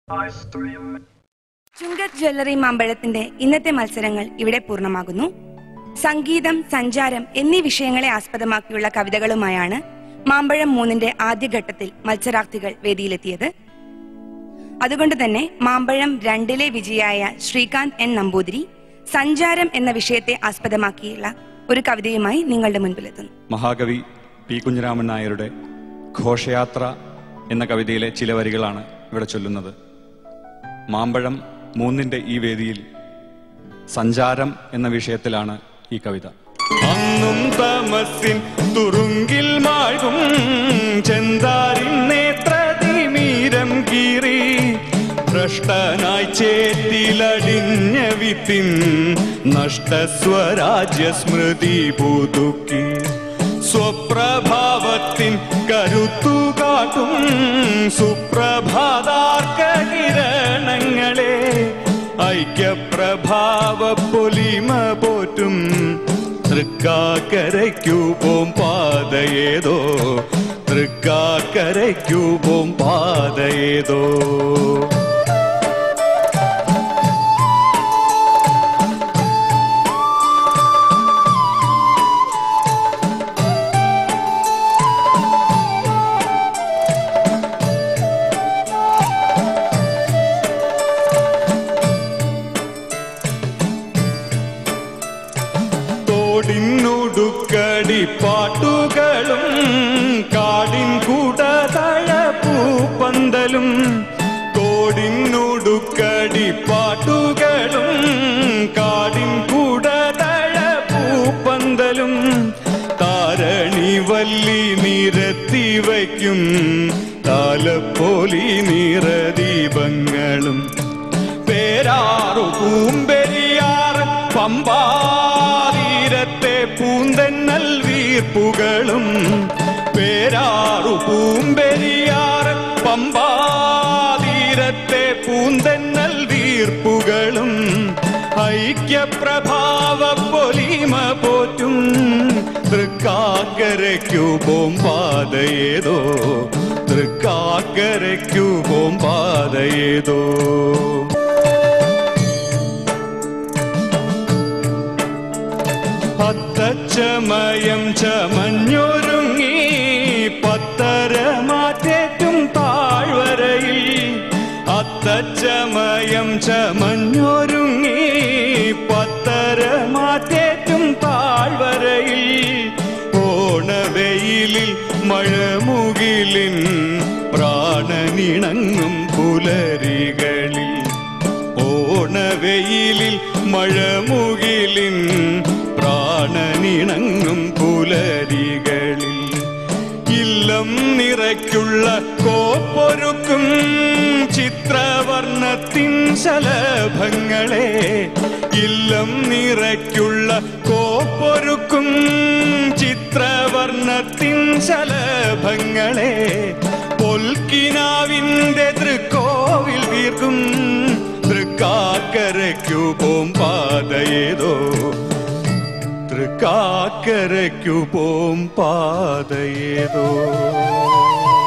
Chungath jewellery മാമ്പഴത്തിന്റെ ഇന്നത്തെ മത്സരങ്ങൾ ഇവിടെ പൂർണ്ണമാകുന്നു സംഗീതം സഞ്ചാരം എന്നീ വിഷയങ്ങളെ ആസ്പദമാക്കിയുള്ള കവിതകളുമായാണ് മാമ്പഴം മൂന്നിന്റെ ആദ്യഘട്ടത്തിൽ മത്സരാർത്ഥികൾ വേദിയിലെത്തിയത് അതുകൊണ്ട് തന്നെ മാമ്പഴം രണ്ടിലെ വിജയായ ശ്രീകാന്ത് എൻ നമ്പൂതിരി സഞ്ചാരം എന്ന വിഷയത്തെ ആസ്പദമാക്കിയുള്ള ഒരു കവിതയുമായി നിങ്ങളുടെ മുൻപിലെത്തുന്നു മഹാകവി പി കുഞ്ഞിരാമൻ നായരുടെ ഘോഷയാത്ര എന്ന കവിതയിലെ ചില വരികളാണ് ഇവിടെ ചൊല്ലുന്നത് മാമ്പഴം മൂന്നിന്റെ ഈ വേദിയിൽ സഞ്ചാരം എന്ന വിഷയത്തിലാണ് ഈ കവിത അന്നും തമസിൻ തുറുങ്കിൽ മാഴും ചെന്താരിൻ നേത്രതിമീരം കീറി ഭ്രഷ്ടനായി ചേത്തിലടിഞ്ഞ വിത്തിൻ നഷ്ടസ്വരാജ്യ സ്മൃതി പുതുക്കി സ്വപ്രഭാവത്തിൻ കരുത്തു കാട്ടും സുപ്രഭാതാർക്ക കിരണങ്ങളെ ഐക്യപ്രഭാവ പൊലിമ പോറ്റും തൃക്കാക്കരയ്ക്കു പോം പാതയേതോ തൃക്കാക്കരയ്ക്കു പോം പാതയേതോ തോടിനുടുക്കടി പാട്ടുകളും കാടിൻ കൂടതഴ പൂപ്പന്തലും തോടിനുടുക്കടി പാട്ടുകളും കാടിൻ കൂടതഴ പൂപ്പന്തലും താരണി വല്ലി നിരത്തി വയ്ക്കും താലപ്പോലി നിറദീപങ്ങളും പേരാറു പൂമ്പെരിയാർ പമ്പാതീരത്തെ പൂന്തന്നൽ വീർപ്പുകളും പേരാറു പൂമ്പെരിയാർ പമ്പാതീരത്തെ പൂന്തന്നൽ വീർപ്പുകളും ഐക്യപ്രഭാവ പൊലിമ പോറ്റും തൃക്കാക്കരയ്ക്കു പോം പാതയേതോ തൃക്കാക്കരയ്ക്കു പോം പാതയേതോ അത്തച്ചമയം ചമഞ്ഞൊരുങ്ങി പത്തര മാറ്റേറ്റും താഴ്വരയിൽ അത്തച്ചമയം ചമഞ്ഞൊരുങ്ങി പത്തര മാറ്റേറ്റും താഴ്വരയിൽ ഓണവെയിലിൽ മഴമുകിലിൻ പ്രാണനിണങ്ങും പുലരികളിൽ ഓണവെയിലിൽ മഴമുകിലിൻ പ്രാണനിണങ്ങും പുലരികളിൽ ഇല്ലം നിറയ്ക്കുള്ള കോപ്പൊരുക്കും ചിത്രവർണ്ണത്തിൻ ശലഭങ്ങളെ ഇല്ലം നിറയ്ക്കുള്ള കോപ്പൊരുക്കും ചിത്രവർണ്ണത്തിൻ ശലഭങ്ങളെ പൊൽക്കിനാവിന്റെ തൃക്കോവിൽ തീർക്കും തൃക്കാക്കരയ്ക്കു പോം പാതയേതോ തൃക്കാക്കരയ്ക്കു പോം പാതയേതോ